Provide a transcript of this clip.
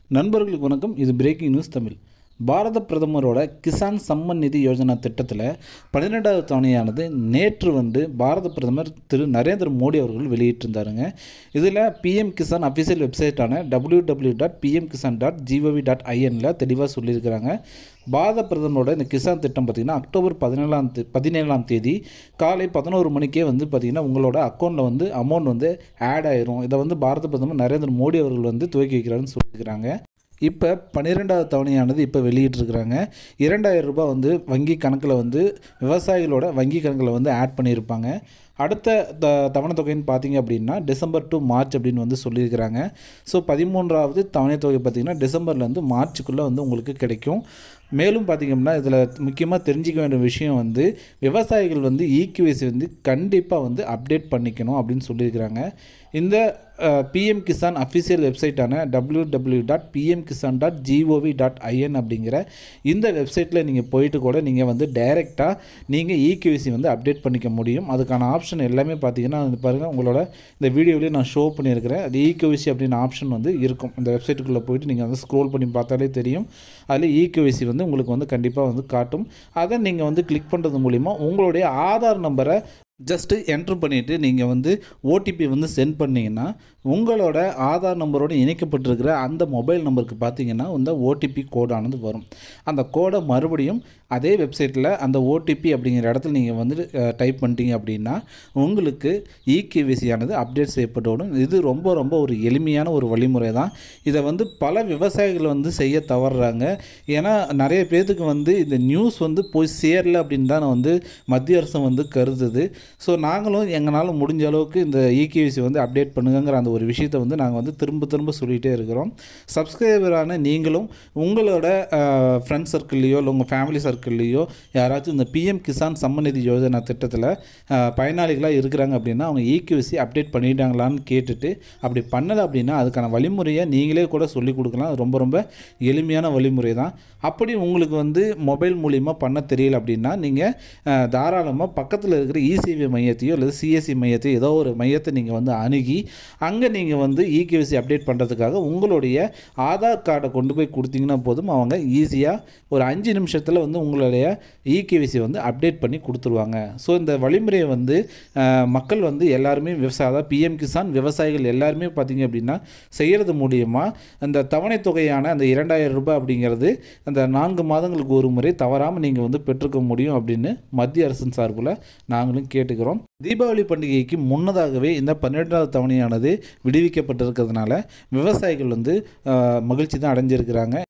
நண்பர்களுக்கு வணக்கம் இது பிரேக்கிங் நியூஸ் தமிழ் பாரத பிரதமரோட கிசான் சம்மன் நிதி யோஜனா திட்டத்தில் பன்னிரெண்டாவது தவணையானது நேற்று வந்து பாரத பிரதமர் திரு நரேந்திர மோடி அவர்கள் வெளியிட்டிருந்தாருங்க இதில் பிஎம் கிசான் அஃபிஷியல் வெப்சைட்டான W W dot PM Kisan dot GOV dot ஐஎனில் தெளிவாக சொல்லியிருக்கிறாங்க பாரத பிரதமரோட இந்த கிசான் திட்டம் பார்த்திங்கன்னா அக்டோபர் பதினேழாம் தே பதினேழாம் தேதி காலை பதினோரு மணிக்கே வந்து பார்த்திங்கன்னா உங்களோட அக்கௌண்ட்டில் வந்து அமௌண்ட் வந்து ஆட் ஆயிரும் இதை வந்து பாரத பிரதமர் நரேந்திர மோடி அவர்கள் வந்து துவக்கி வைக்கிறாருன்னு சொல்லியிருக்கிறாங்க இப்போ பன்னிரெண்டாவது தவணையானது இப்போ வெளியிட்டிருக்கிறாங்க இரண்டாயிரம் ரூபாய் வந்து வங்கி கணக்கில் வந்து விவசாயிகளோட வங்கி கணக்கில் வந்து ஆட் பண்ணியிருப்பாங்க அடுத்த த தவணை தொகைன்னு பார்த்தீங்க அப்படின்னா டிசம்பர் டு மார்ச் அப்படின்னு வந்து சொல்லியிருக்கிறாங்க ஸோ பதிமூன்றாவது தவணை தொகை பார்த்திங்கன்னா டிசம்பர்லேருந்து மார்ச்சுக்குள்ளே வந்து உங்களுக்கு கிடைக்கும் மேலும் பார்த்திங்கன்னா இதில் முக்கியமாக தெரிஞ்சிக்க வேண்டிய விஷயம் வந்து விவசாயிகள் வந்து ஈக்யூஎஸ்சி வந்து கண்டிப்பாக வந்து அப்டேட் பண்ணிக்கணும் அப்படின்னு சொல்லியிருக்கிறாங்க இந்த பிஎம் கிசான் அஃபிஷியல் வெப்சைட்டான W W dot PM Kisan dot GOV dot IN அப்படிங்கிற இந்த வெப்சைட்டில் நீங்கள் போயிட்டு கூட நீங்கள் வந்து டைரெக்டாக நீங்கள் ஈக்யூஎஸ்சி வந்து அப்டேட் பண்ணிக்க முடியும் அதுக்கான ஆப்ஷன் எல்லாமே பார்த்தீங்கன்னா வந்து பாருங்கள் உங்களோட இந்த வீடியோவிலேயே நான் ஷோ பண்ணியிருக்கிறேன் அது ஈக்யூஎஸ்சி அப்படின்னு ஆப்ஷன் வந்து இருக்கும் இந்த வெப்சைட்டுக்குள்ளே போயிட்டு நீங்கள் வந்து ஸ்க்ரோல் பண்ணி பார்த்தாலே தெரியும் அதில் ஈக்யூஎஸ்சி வந்து உங்களுக்கு வந்து கண்டிப்பாக வந்து காட்டும் அதை நீங்கள் வந்து கிளிக் பண்ணுறது மூலிமா உங்களுடைய ஆதார் நம்பரை ஜஸ்ட்டு என்ட்ரு பண்ணிவிட்டு நீங்கள் வந்து ஓடிபி வந்து சென்ட் பண்ணிங்கன்னா உங்களோட ஆதார் நம்பரோடு இணைக்கப்பட்டிருக்கிற அந்த மொபைல் நம்பருக்கு பார்த்தீங்கன்னா இந்த ஓடிபி கோடானது வரும் அந்த கோடை மறுபடியும் அதே வெப்சைட்டில் அந்த ஓடிபி அப்படிங்கிற இடத்துல நீங்கள் வந்து டைப் பண்ணிட்டீங்க அப்படின்னா உங்களுக்கு இகேவிசியானது அப்டேட் செய்யப்பட்டோடும் இது ரொம்ப ரொம்ப ஒரு எளிமையான ஒரு வழிமுறை தான் இதை வந்து பல விவசாயிகள் வந்து செய்ய தவறுறாங்க ஏன்னா நிறைய பேர்த்துக்கு வந்து இந்த நியூஸ் வந்து போய் சேரல அப்படின்னு தான் வந்து மத்திய அரசு வந்து கருதுது ஸோ நாங்களும் எங்களால் முடிஞ்ச அளவுக்கு இந்த இகேவிசி வந்து அப்டேட் பண்ணுங்கிற அந்த ஒரு விஷயத்தை வந்து நாங்கள் வந்து திரும்ப திரும்ப சொல்லிகிட்டே இருக்கிறோம் சப்ஸ்கிரைபரான நீங்களும் உங்களோட ஃப்ரெண்ட்ஸ் சர்க்கிள்லேயோ இல்லை உங்கள் ஃபேமிலி சர்க்கிள்லேயோ யாராச்சும் இந்த பிஎம் கிசான் சம்மநிதி யோஜனா திட்டத்தில் பயனாளிகளாக இருக்கிறாங்க அப்படின்னா அவங்க இகேவிசி அப்டேட் பண்ணிட்டாங்களான்னு கேட்டுட்டு அப்படி பண்ணலை அப்படின்னா அதுக்கான வழிமுறையை நீங்களே கூட சொல்லிக் கொடுக்கலாம் அது ரொம்ப ரொம்ப எளிமையான வழிமுறை தான் அப்படி உங்களுக்கு வந்து மொபைல் மூலிமா பண்ண தெரியல அப்படின்னா நீங்கள் தாராளமாக பக்கத்தில் இருக்கிற இசிவி மையத்தையோ அல்லது சிஎஸ்சி மையத்தையோ ஏதோ ஒரு மையத்தை நீங்கள் வந்து அணுகி அங்கே நீங்கள் வந்து இகேவிசி அப்டேட் பண்ணுறதுக்காக உங்களுடைய ஆதார் கார்டை கொண்டு போய் கொடுத்தீங்கன்னா போதும் அவங்க ஈஸியாக ஒரு அஞ்சு நிமிஷத்தில் வந்து உங்களுடைய இகேவிசி வந்து அப்டேட் பண்ணி கொடுத்துருவாங்க ஸோ இந்த வழிமுறையை வந்து மக்கள் வந்து எல்லாருமே விவசாய அதாவது பிஎம் கிசான் விவசாயிகள் எல்லாருமே பார்த்திங்க அப்படின்னா செய்கிறது மூலியமாக அந்த தவணை தொகையான அந்த இரண்டாயிரம் ரூபாய் அப்படிங்கிறது அந்த நான்கு மாதங்களுக்கு ஒரு முறை தவறாமல் நீங்கள் வந்து பெற்றுக்க முடியும் அப்படின்னு மத்திய அரசின் சார்பில் நாங்களும் கேட்டுக்கிறோம் தீபாவளி பண்டிகைக்கு முன்னதாகவே இந்த பன்னிரெண்டாவது தவணையானது விடுவிக்கப்பட்டிருக்கிறதுனால விவசாயிகள் வந்து மகிழ்ச்சி தான் அடைஞ்சிருக்கிறாங்க